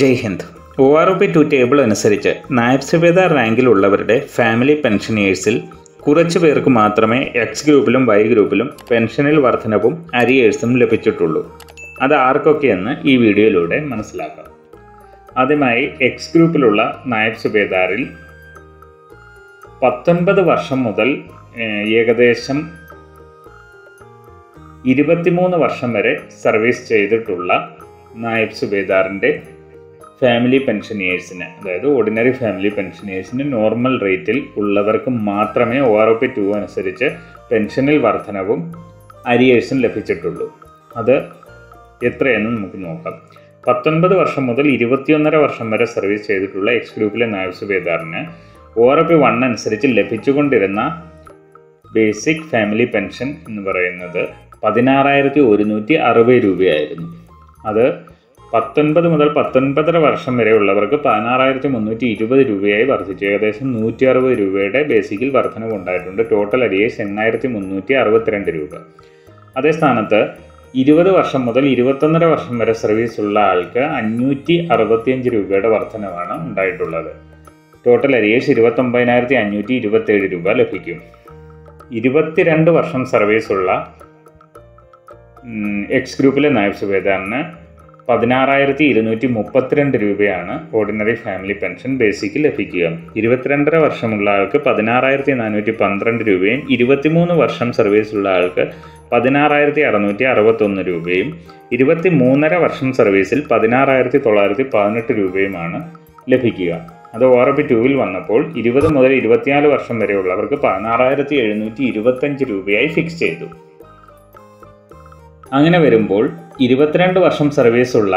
Jai Hind O R O P to table അനുസരിച്ച് നായബ് Subedar റാങ്കിലുള്ളവരുടെ family പെൻഷനേഴ്സിൽ കുറച്ചു പേർക്ക് മാത്രമേ എക്സ് ഗ്രൂപ്പിലും വൈ ഗ്രൂപ്പിലും പെൻഷനിൽ വർധനവും അരിയേഴ്സും ലഭിച്ചിട്ടുള്ളൂ അത് ആർക്കൊക്കെയെന്ന് ഈ വീഡിയോയിലൂടെ മനസ്സിലാക്കാം ആദ്യമായി എക്സ് ഗ്രൂപ്പിലുള്ള നായബ് സുബേദാറിൽ പത്തൊൻപത് വർഷം മുതൽ ഏഹ്, ഏകദേശം ഇരുപത്തിമൂന്ന് വർഷം വരെ സർവീസ് ചെയ്തിട്ടുള്ള നായബ് സുബേദാറിൻ്റെ ഫാമിലി പെൻഷനേഴ്സിന് അതായത് ഓർഡിനറി ഫാമിലി പെൻഷനേഴ്സിന് നോർമൽ റേറ്റിൽ ഉള്ളവർക്ക് മാത്രമേ O R O P two അനുസരിച്ച് പെൻഷനിൽ വർധനവും അരിയേഴ്സും ലഭിച്ചിട്ടുള്ളൂ അത് എത്രയെന്ന് നമുക്ക് നോക്കാം പത്തൊൻപത് വർഷം മുതൽ ഇരുപത്തിയൊന്നര വർഷം വരെ സർവീസ് ചെയ്തിട്ടുള്ള എക്സ് ഗ്രൂപ്പിലെ നായബ് സുബേദാറിന് O R O P one അനുസരിച്ച് ലഭിച്ചുകൊണ്ടിരുന്ന ബേസിക് ഫാമിലി പെൻഷൻ എന്ന് പറയുന്നത് പതിനാറായിരത്തി ഒരുന്നൂറ്റി അറുപത് രൂപയായിരുന്നു അത് പത്തൊൻപത് മുതൽ പത്തൊൻപതര വർഷം വരെ ഉള്ളവർക്ക് പതിനാറായിരത്തി മുന്നൂറ്റി ഇരുപത് രൂപയായി വർദ്ധിച്ചു ഏകദേശം നൂറ്റി അറുപത് രൂപയുടെ ബേസിക്കിൽ വർധനവ് ഉണ്ടായിട്ടുണ്ട് ടോട്ടൽ അരിയേഴ്സ് എണ്ണായിരത്തി മുന്നൂറ്റി അറുപത്തിരണ്ട് രൂപ അതേ സ്ഥാനത്ത് ഇരുപത് വർഷം മുതൽ ഇരുപത്തൊന്നര വർഷം വരെ സർവീസ് ഉള്ള ആൾക്ക് അഞ്ഞൂറ്റി അറുപത്തിയഞ്ച് രൂപയുടെ വർധനവാണ് ഉണ്ടായിട്ടുള്ളത് ടോട്ടൽ അരിയേഴ്സ് ഇരുപത്തൊമ്പതിനായിരത്തി അഞ്ഞൂറ്റി ഇരുപത്തേഴ് രൂപ ലഭിക്കും ഇരുപത്തിരണ്ട് വർഷം സർവീസുള്ള ഉം, എക്സ് ഗ്രൂപ്പിലെ നായബ് സുബേദാറിന് പതിനാറായിരത്തി ഇരുന്നൂറ്റി മുപ്പത്തിരണ്ട് രൂപയാണ് ഓർഡിനറി ഫാമിലി പെൻഷൻ ബേസിക്ക് ലഭിക്കുക ഇരുപത്തിരണ്ടര വർഷമുള്ള ആൾക്ക് പതിനാറായിരത്തി നാനൂറ്റി പന്ത്രണ്ട് രൂപയും ഇരുപത്തിമൂന്ന് വർഷം സർവീസുള്ള ആൾക്ക് പതിനാറായിരത്തി അറുന്നൂറ്റി അറുപത്തൊന്ന് രൂപയും ഇരുപത്തി മൂന്നര വർഷം സർവീസിൽ പതിനാറായിരത്തി തൊള്ളായിരത്തി പതിനെട്ട് രൂപയുമാണ് ലഭിക്കുക അത് ഒ ആർ പി ടൂവിൽ വന്നപ്പോൾ ഇരുപത് മുതൽ ഇരുപത്തിനാല് വർഷം വരെയുള്ളവർക്ക് പതിനാറായിരത്തി എഴുന്നൂറ്റി ഇരുപത്തഞ്ച് രൂപയായി ഫിക്സ് ചെയ്തു അങ്ങനെ വരുമ്പോൾ ഇരുപത്തിരണ്ട് വർഷം സർവീസുള്ള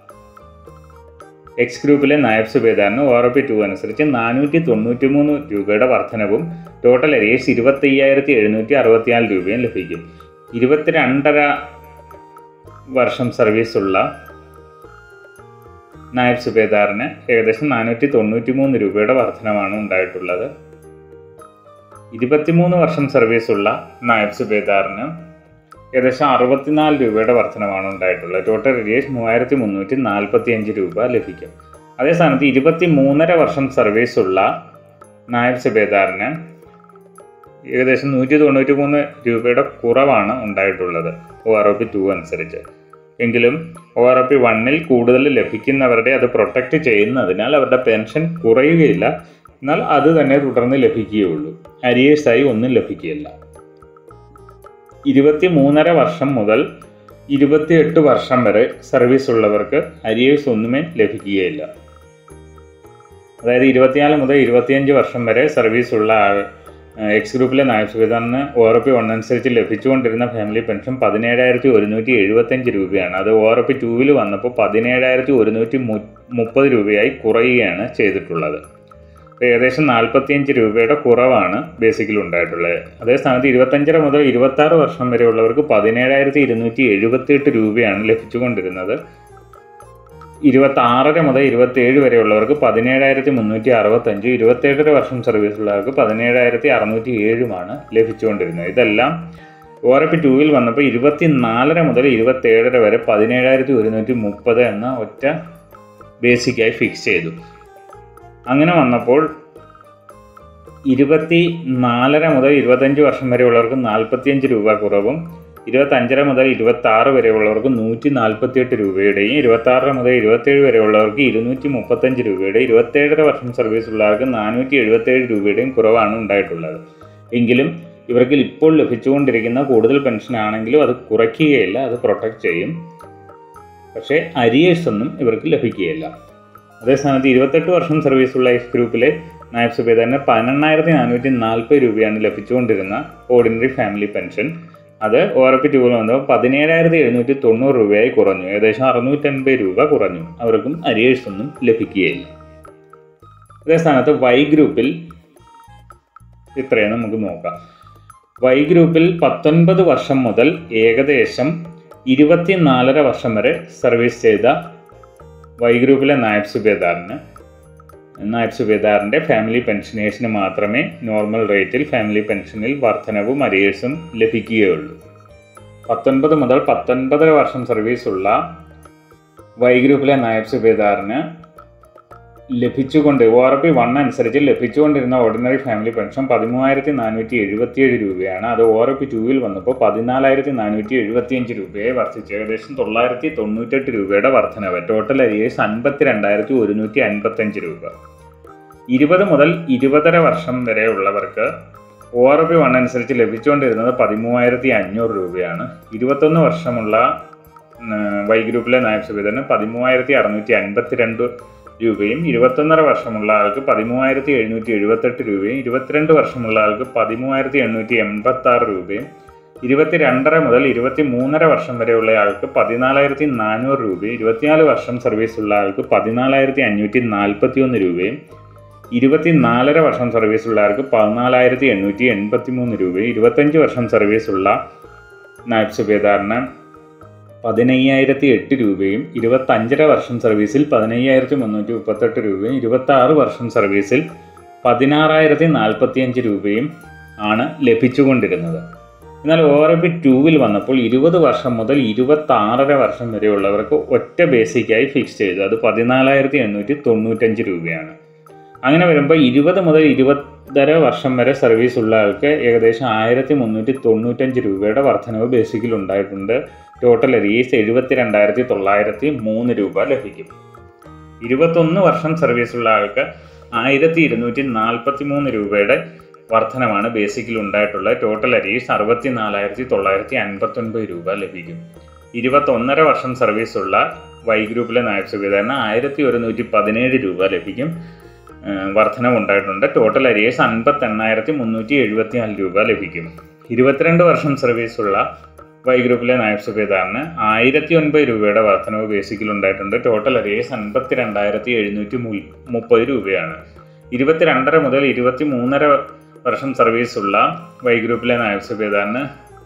എക്സ് ഗ്രൂപ്പിലെ നായബ് സുബേദാറിന് ഒ ആർ പി ടു അനുസരിച്ച് നാനൂറ്റി തൊണ്ണൂറ്റി മൂന്ന് രൂപയുടെ വർധനവും ടോട്ടൽ അരിയേഴ്സ് ഇരുപത്തി അയ്യായിരത്തി എഴുന്നൂറ്റി അറുപത്തിനാല് രൂപയും ലഭിക്കും ഇരുപത്തിരണ്ടര വർഷം സർവീസുള്ള നായബ് സുബേദാറിന് ഏകദേശം നാനൂറ്റി തൊണ്ണൂറ്റി മൂന്ന് രൂപയുടെ വർധനമാണ് ഉണ്ടായിട്ടുള്ളത് ഇരുപത്തിമൂന്ന് വർഷം സർവീസുള്ള നായബ് സുബേദാറിന് ഏകദേശം അറുപത്തിനാല് രൂപയുടെ വർധനമാണ് ഉണ്ടായിട്ടുള്ളത് ടോട്ടൽ റിയേഴ്സ് മൂവായിരത്തി മുന്നൂറ്റി നാൽപ്പത്തി അഞ്ച് രൂപ ലഭിക്കും അതേ സ്ഥാനത്ത് ഇരുപത്തി മൂന്നര വർഷം സർവീസുള്ള നായബ് സുബേദാറിന് ഏകദേശം നൂറ്റി തൊണ്ണൂറ്റി മൂന്ന് രൂപയുടെ കുറവാണ് ഉണ്ടായിട്ടുള്ളത് O R O P two അനുസരിച്ച് എങ്കിലും ഒ ആർ ഒ പി വണ്ണിൽ കൂടുതൽ ലഭിക്കുന്നവരുടെ അത് പ്രൊട്ടക്റ്റ് ചെയ്യുന്നതിനാൽ അവരുടെ പെൻഷൻ കുറയുകയില്ല എന്നാൽ അത് തന്നെ തുടർന്ന് ലഭിക്കുകയുള്ളൂ അരിയേഴ്സായി ഒന്നും ലഭിക്കുകയില്ല ഇരുപത്തി മൂന്നര വർഷം മുതൽ ഇരുപത്തിയെട്ട് വർഷം വരെ സർവീസ് ഉള്ളവർക്ക് അരിയേഴ്സ് ഒന്നുമേ ലഭിക്കുകയില്ല അതായത് ഇരുപത്തിനാല് മുതൽ ഇരുപത്തിയഞ്ച് വർഷം വരെ സർവീസ് ഉള്ള ആൾ എക്സ് ഗ്രൂപ്പിലെ നായബ് സുബേദാറിന് ഒ ആർ പി വൺ അനുസരിച്ച് ലഭിച്ചുകൊണ്ടിരുന്ന ഫാമിലി പെൻഷൻ പതിനേഴായിരത്തി ഒരുന്നൂറ്റി എഴുപത്തഞ്ച് രൂപയാണ് അത് ഒ ആർ പി ടൂവിൽ വന്നപ്പോൾ പതിനേഴായിരത്തി ഒരുന്നൂറ്റി മുപ്പത് രൂപയായി കുറയുകയാണ് ചെയ്തിട്ടുള്ളത് അപ്പോൾ ഏകദേശം നാൽപ്പത്തിയഞ്ച് രൂപയുടെ കുറവാണ് ബേസിക്കിൽ ഉണ്ടായിട്ടുള്ളത് അതേ സ്ഥാനത്ത് ഇരുപത്തഞ്ചര മുതൽ ഇരുപത്താറ് വർഷം വരെയുള്ളവർക്ക് പതിനേഴായിരത്തി ഇരുന്നൂറ്റി എഴുപത്തിയെട്ട് രൂപയാണ് ലഭിച്ചുകൊണ്ടിരുന്നത് ഇരുപത്താറര മുതൽ ഇരുപത്തേഴ് വരെയുള്ളവർക്ക് പതിനേഴായിരത്തി മുന്നൂറ്റി അറുപത്തഞ്ച് ഇരുപത്തേഴര വർഷം സർവീസുള്ളവർക്ക് പതിനേഴായിരത്തി അറുന്നൂറ്റി ഏഴുമാണ് ലഭിച്ചുകൊണ്ടിരുന്നത് ഇതെല്ലാം ഒ ആർ പി ടൂവിൽ വന്നപ്പോൾ ഇരുപത്തി നാലര മുതൽ ഇരുപത്തേഴര വരെ പതിനേഴായിരത്തി ഒരുന്നൂറ്റി മുപ്പത് എന്ന ഒറ്റ ബേസിക്കായി ഫിക്സ് ചെയ്തു അങ്ങനെ വന്നപ്പോൾ ഇരുപത്തി നാലര മുതൽ ഇരുപത്തഞ്ച് വർഷം വരെയുള്ളവർക്ക് നാൽപ്പത്തിയഞ്ച് രൂപ കുറവും ഇരുപത്തഞ്ചര മുതൽ ഇരുപത്തി ആറ് വരെയുള്ളവർക്ക് നൂറ്റി നാൽപ്പത്തിയെട്ട് രൂപയുടെയും ഇരുപത്താറര മുതൽ ഇരുപത്തേഴ് വരെയുള്ളവർക്ക് ഇരുന്നൂറ്റി മുപ്പത്തഞ്ച് രൂപയുടെ ഇരുപത്തേഴര വർഷം സർവീസ് ഉള്ളവർക്ക് നാനൂറ്റി എഴുപത്തേഴ് രൂപയുടെയും കുറവാണ് ഉണ്ടായിട്ടുള്ളത് എങ്കിലും ഇവർക്ക് ഇപ്പോൾ ലഭിച്ചുകൊണ്ടിരിക്കുന്ന കൂടുതൽ പെൻഷൻ ആണെങ്കിലും അത് കുറയ്ക്കുകയില്ല അത് പ്രൊട്ടക്റ്റ് ചെയ്യും പക്ഷേ അരിയേഴ്സ് ഒന്നും ഇവർക്ക് ലഭിക്കുകയില്ല അതേസ്ഥാനത്ത് ഇരുപത്തെട്ട് വർഷം സർവീസുള്ള എക്സ് ഗ്രൂപ്പിലെ നായബ് സുബേദാറിന് പതിനെണ്ണായിരത്തി നാനൂറ്റി നാൽപ്പത് രൂപയാണ് ലഭിച്ചുകൊണ്ടിരുന്ന ഓർഡിനറി ഫാമിലി പെൻഷൻ അത് ഒ ആർ പി ടൂവിൽ വന്നപ്പോൾ പതിനേഴായിരത്തി എഴുന്നൂറ്റി തൊണ്ണൂറ് രൂപയായി കുറഞ്ഞു ഏകദേശം അറുന്നൂറ്റൻപത് രൂപ കുറഞ്ഞു അവർക്കും അരിയേഴ്സ് ഒന്നും ലഭിക്കുകയില്ല അതേ സ്ഥാനത്ത് വൈ ഗ്രൂപ്പിൽ ഇത്രയും നമുക്ക് നോക്കാം വൈ ഗ്രൂപ്പിൽ പത്തൊൻപത് വർഷം മുതൽ ഏകദേശം ഇരുപത്തിനാലര വർഷം വരെ സർവീസ് ചെയ്ത വൈ ഗ്രൂപ്പിലെ നായബ് സുബേദാറിന് നായബ് സുബേദാറിൻ്റെ ഫാമിലി പെൻഷനേഴ്സിന് മാത്രമേ നോർമൽ റേറ്റിൽ ഫാമിലി പെൻഷനിൽ വർധനവും അരിയേഴ്സും ലഭിക്കുകയുള്ളൂ പത്തൊൻപത് മുതൽ പത്തൊൻപതര വർഷം സർവീസുള്ള വൈ ഗ്രൂപ്പിലെ നായബ് സുബേദാറിന് ലഭിച്ചുകൊണ്ട് ഒ ആർ പി വൺ അനുസരിച്ച് ലഭിച്ചുകൊണ്ടിരുന്ന ഓർഡിനറി ഫാമിലി പെൻഷൻ പതിമൂവായിരത്തി നാനൂറ്റി എഴുപത്തിയേഴ് രൂപയാണ് അത് ഒ ആർ പി ടൂവിൽ വന്നപ്പോൾ പതിനാലായിരത്തി നാനൂറ്റി എഴുപത്തിയഞ്ച് രൂപയെ വർദ്ധിച്ചു ഏകദേശം തൊള്ളായിരത്തി തൊണ്ണൂറ്റെട്ട് രൂപയുടെ വർധനവ് ടോട്ടൽ അരിയേഴ്സ് അൻപത്തി രണ്ടായിരത്തി ഒരുന്നൂറ്റി അൻപത്തഞ്ച് രൂപ ഇരുപത് മുതൽ ഇരുപതര വർഷം വരെ ഉള്ളവർക്ക് ഒ ആർ പി വൺ അനുസരിച്ച് ലഭിച്ചുകൊണ്ടിരുന്നത് പതിമൂവായിരത്തി അഞ്ഞൂറ് രൂപയാണ് ഇരുപത്തൊന്ന് വർഷമുള്ള വൈ ഗ്രൂപ്പിലെ നായബ് സുബേദറിന് പതിമൂവായിരത്തി അറുന്നൂറ്റി അൻപത്തിരണ്ട് രൂപയും ഇരുപത്തൊന്നര വർഷമുള്ള ആൾക്ക് പതിമൂവായിരത്തി എഴുന്നൂറ്റി എഴുപത്തെട്ട് രൂപയും ഇരുപത്തിരണ്ട് വർഷമുള്ള ആൾക്ക് പതിമൂവായിരത്തി എണ്ണൂറ്റി എൺപത്തി ആറ് രൂപയും ഇരുപത്തിരണ്ടര മുതൽ ഇരുപത്തി മൂന്നര വർഷം വരെയുള്ള ആൾക്ക് പതിനാലായിരത്തി നാനൂറ് രൂപയും ഇരുപത്തിനാല് വർഷം സർവീസുള്ള ആൾക്ക് പതിനാലായിരത്തി അഞ്ഞൂറ്റി നാൽപ്പത്തി ഒന്ന് രൂപയും ഇരുപത്തിനാലര വർഷം സർവീസുള്ള ആൾക്ക് പതിനാലായിരത്തി എണ്ണൂറ്റി എൺപത്തി മൂന്ന് രൂപയും ഇരുപത്തഞ്ച് വർഷം സർവീസുള്ള നായബ് സുബേദാറിന് പതിനയ്യായിരത്തി എട്ട് രൂപയും ഇരുപത്തഞ്ചര വർഷം സർവീസിൽ പതിനയ്യായിരത്തി മുന്നൂറ്റി മുപ്പത്തെട്ട് രൂപയും ഇരുപത്തി ആറ് വർഷം സർവീസിൽ പതിനാറായിരത്തി നാൽപ്പത്തിയഞ്ച് രൂപയും ആണ് ലഭിച്ചുകൊണ്ടിരുന്നത് എന്നാൽ ഒ ആർ പി ടൂവിൽ വന്നപ്പോൾ ഇരുപത് വർഷം മുതൽ ഇരുപത്തി ആറര വർഷം വരെയുള്ളവർക്ക് ഒറ്റ ബേസിക്കായി ഫിക്സ് ചെയ്തു അത് പതിനാലായിരത്തി എണ്ണൂറ്റി തൊണ്ണൂറ്റഞ്ച് രൂപയാണ് അങ്ങനെ വരുമ്പോൾ ഇരുപത് മുതൽ ഇരുപതര വർഷം വരെ സർവീസ് ഉള്ള ആൾക്ക് ഏകദേശം ആയിരത്തി മുന്നൂറ്റി തൊണ്ണൂറ്റഞ്ച് രൂപയുടെ വർധനവ് ബേസിക്കിൽ ഉണ്ടായിട്ടുണ്ട് ടോട്ടൽ അരീസ് എഴുപത്തി രണ്ടായിരത്തി തൊള്ളായിരത്തി മൂന്ന് രൂപ ലഭിക്കും ഇരുപത്തൊന്ന് വർഷം സർവീസ് ഉള്ള ആൾക്ക് ആയിരത്തി ഇരുന്നൂറ്റി നാൽപ്പത്തി മൂന്ന് രൂപയുടെ വർധനമാണ് ബേസിക്കിൽ ഉണ്ടായിട്ടുള്ളത് ടോട്ടൽ അരീസ് അറുപത്തി നാലായിരത്തി തൊള്ളായിരത്തി അൻപത്തൊൻപത് രൂപ ലഭിക്കും ഇരുപത്തൊന്നര വർഷം സർവീസ് ഉള്ള വൈ ഗ്രൂപ്പിലെ നായബ് സുബേദാറിന് ആയിരത്തി ഒരുന്നൂറ്റി പതിനേഴ് രൂപ ലഭിക്കും വർധനവ് ഉണ്ടായിട്ടുണ്ട് ടോട്ടൽ അരിയേഴ്സ് അൻപത്തി എണ്ണായിരത്തി മുന്നൂറ്റി എഴുപത്തി നാല് രൂപ ലഭിക്കും ഇരുപത്തിരണ്ട് വർഷം സർവീസുള്ള വൈ ഗ്രൂപ്പിലെ നായബ് സുബേദാറിന് ആയിരത്തി ഒൻപത് രൂപയുടെ വർധനവ് ബേസിക്കിൽ ഉണ്ടായിട്ടുണ്ട് ടോട്ടൽ അരിയേഴ്സ് അൻപത്തി രണ്ടായിരത്തി എഴുന്നൂറ്റി മുപ്പത് രൂപയാണ് ഇരുപത്തിരണ്ടര മുതൽ ഇരുപത്തി മൂന്നര വർഷം സർവീസുള്ള വൈ ഗ്രൂപ്പിലെ നായബ് സുബേദാറിന്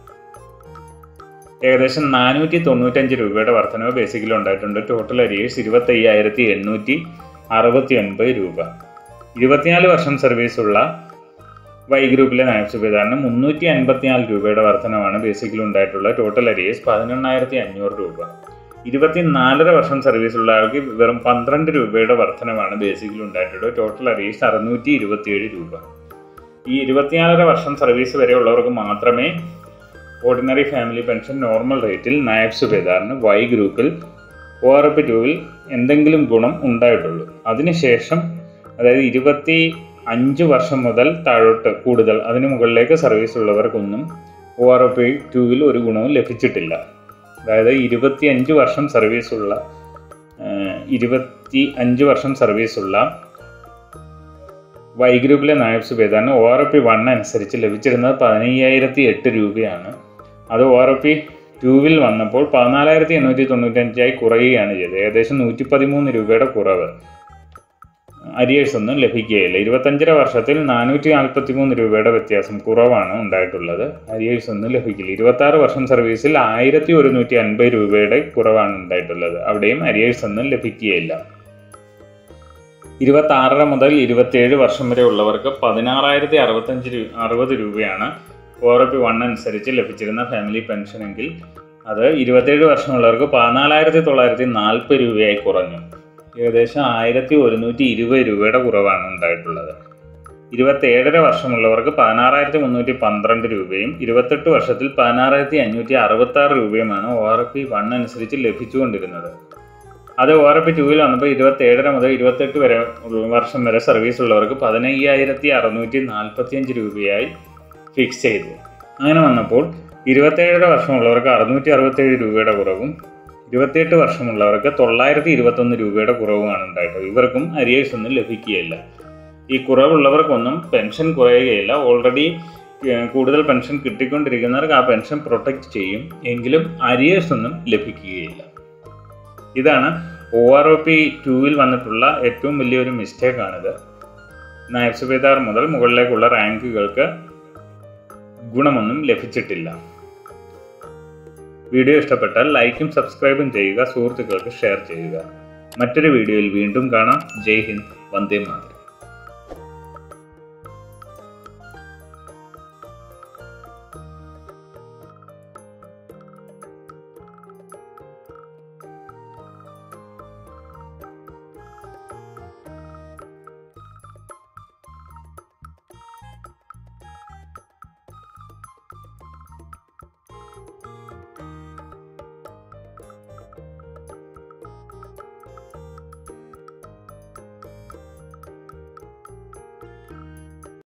ഏകദേശം നാനൂറ്റി തൊണ്ണൂറ്റഞ്ച് രൂപയുടെ വർധനവ് ബേസിക്കിൽ ഉണ്ടായിട്ടുണ്ട് ടോട്ടൽ അരിയേഴ്സ് ഇരുപത്തി അയ്യായിരത്തി എണ്ണൂറ്റി അറുപത്തി ഒൻപത് രൂപ ഇരുപത്തിനാല് വർഷം സർവീസുള്ള വൈ ഗ്രൂപ്പിലെ നായബ് സുബേദാറിന് മുന്നൂറ്റി അൻപത്തിനാല് രൂപയുടെ വർധനമാണ് ബേസിക്കിൽ ഉണ്ടായിട്ടുള്ളത് ടോട്ടൽ അരിയേഴ്സ് പതിനെണ്ണായിരത്തി അഞ്ഞൂറ് രൂപ ഇരുപത്തിനാലര വർഷം സർവീസുള്ള ആൾക്ക് വെറും പന്ത്രണ്ട് രൂപയുടെ വർധനമാണ് ബേസിക്കിൽ ഉണ്ടായിട്ടുള്ളത് ടോട്ടൽ അരിയേഴ്സ് അറുന്നൂറ്റി ഇരുപത്തിയേഴ് രൂപ ഈ ഇരുപത്തിനാലര വർഷം സർവീസ് വരെയുള്ളവർക്ക് മാത്രമേ ഓർഡിനറി ഫാമിലി പെൻഷൻ നോർമൽ റേറ്റിൽ നായബ് സുബേദാറിന് വൈ ഗ്രൂപ്പിൽ ഒ ആർ പി ടൂവിൽ എന്തെങ്കിലും ഗുണം ഉണ്ടായിട്ടുള്ളൂ അതിനുശേഷം അതായത് ഇരുപത്തി അഞ്ച് വർഷം മുതൽ താഴോട്ട് കൂടുതൽ അതിന് മുകളിലേക്ക് സർവീസ് ഉള്ളവർക്കൊന്നും ഒ ആർ പി ടൂവിൽ ഒരു ഗുണവും ലഭിച്ചിട്ടില്ല അതായത് ഇരുപത്തി അഞ്ച് വർഷം സർവീസുള്ള ഇരുപത്തി അഞ്ച് വർഷം സർവീസുള്ള വൈ ഗ്രൂപ്പിലെ നായബ് സുബേദാറിന് ഒ ആർ പി വൺ അനുസരിച്ച് ലഭിച്ചിരുന്നത് പതിനയ്യായിരത്തി എട്ട് രൂപയാണ് അത് ഒ ആർ പി ടൂവിൽ വന്നപ്പോൾ പതിനാലായിരത്തി എണ്ണൂറ്റി തൊണ്ണൂറ്റഞ്ചായി കുറയുകയാണ് ചെയ്തത് ഏകദേശം നൂറ്റി പതിമൂന്ന് രൂപയുടെ കുറവ് അരിയേഴ്സ് ഒന്നും ലഭിക്കുകയില്ല ഇരുപത്തഞ്ചര വർഷത്തിൽ നാനൂറ്റി നാൽപ്പത്തി മൂന്ന് രൂപയുടെ വ്യത്യാസം കുറവാണ് ഉണ്ടായിട്ടുള്ളത് അരിയേഴ്സ് ഒന്നും ലഭിക്കില്ല ഇരുപത്തി ആറ് വർഷം സർവീസിൽ ആയിരത്തി ഒരുന്നൂറ്റി അൻപത് രൂപയുടെ കുറവാണ് ഉണ്ടായിട്ടുള്ളത് അവിടെയും അരിയേഴ്സ് ഒന്നും ലഭിക്കുകയില്ല ഇരുപത്തി ആറര മുതൽ ഇരുപത്തിയേഴ് വർഷം വരെ ഉള്ളവർക്ക് പതിനാറായിരത്തി അറുപത്തഞ്ച് രൂ അറുപത് രൂപയാണ് ഒ ആർ പി വൺ അനുസരിച്ച് ലഭിച്ചിരുന്ന ഫാമിലി പെൻഷനെങ്കിൽ അത് ഇരുപത്തേഴ് വർഷമുള്ളവർക്ക് പതിനാലായിരത്തി തൊള്ളായിരത്തി നാൽപ്പത് രൂപയായി കുറഞ്ഞു ഏകദേശം ആയിരത്തി ഒരുന്നൂറ്റി ഇരുപത് രൂപയുടെ കുറവാണ് ഉണ്ടായിട്ടുള്ളത് ഇരുപത്തേഴര വർഷമുള്ളവർക്ക് പതിനാറായിരത്തി മുന്നൂറ്റി പന്ത്രണ്ട് രൂപയും ഇരുപത്തെട്ട് വർഷത്തിൽ പതിനാറായിരത്തി അഞ്ഞൂറ്റി അറുപത്തി ആറ് രൂപയുമാണ് ഒ ആർ പി വൺ അനുസരിച്ച് ലഭിച്ചുകൊണ്ടിരുന്നത് അത് ഒ ആർ പി ടൂവിൽ വന്നപ്പോൾ ഇരുപത്തേഴര മുതൽ ഇരുപത്തെട്ട് വരെ വർഷം വരെ സർവീസ് ഉള്ളവർക്ക് പതിനയ്യായിരത്തി അറുന്നൂറ്റി നാൽപ്പത്തിയഞ്ച് രൂപയായി ഫിക്സ് ചെയ്തു അങ്ങനെ വന്നപ്പോൾ ഇരുപത്തേഴര വർഷമുള്ളവർക്ക് അറുന്നൂറ്റി അറുപത്തേഴ് രൂപയുടെ കുറവും ഇരുപത്തിയെട്ട് വർഷമുള്ളവർക്ക് തൊള്ളായിരത്തി ഇരുപത്തൊന്ന് രൂപയുടെ കുറവുമാണ് ഉണ്ടായിട്ടുള്ളത് ഇവർക്കും അരിയേഴ്സ് ഒന്നും ലഭിക്കുകയില്ല ഈ കുറവുള്ളവർക്കൊന്നും പെൻഷൻ കുറയുകയില്ല ഓൾറെഡി കൂടുതൽ പെൻഷൻ കിട്ടിക്കൊണ്ടിരിക്കുന്നവർക്ക് ആ പെൻഷൻ പ്രൊട്ടക്റ്റ് ചെയ്യും എങ്കിലും അരിയേഴ്സ് ഒന്നും ലഭിക്കുകയില്ല ഇതാണ് ഒ ആർ ഒ പി ടൂവിൽ വന്നിട്ടുള്ള ഏറ്റവും വലിയൊരു മിസ്റ്റേക്കാണിത് നായബ് സുബേദാർ മുതൽ മുകളിലേക്കുള്ള റാങ്കുകൾക്ക് ഗുണമൊന്നും ലഭിച്ചിട്ടില്ല വീഡിയോ ഇഷ്ടപ്പെട്ടാൽ ലൈക്കും സബ്സ്ക്രൈബും ചെയ്യുക സുഹൃത്തുക്കൾക്ക് ഷെയർ ചെയ്യുക മറ്റൊരു വീഡിയോയിൽ വീണ്ടും കാണാം ജയ് ഹിന്ദ് വന്ദേ മാതരം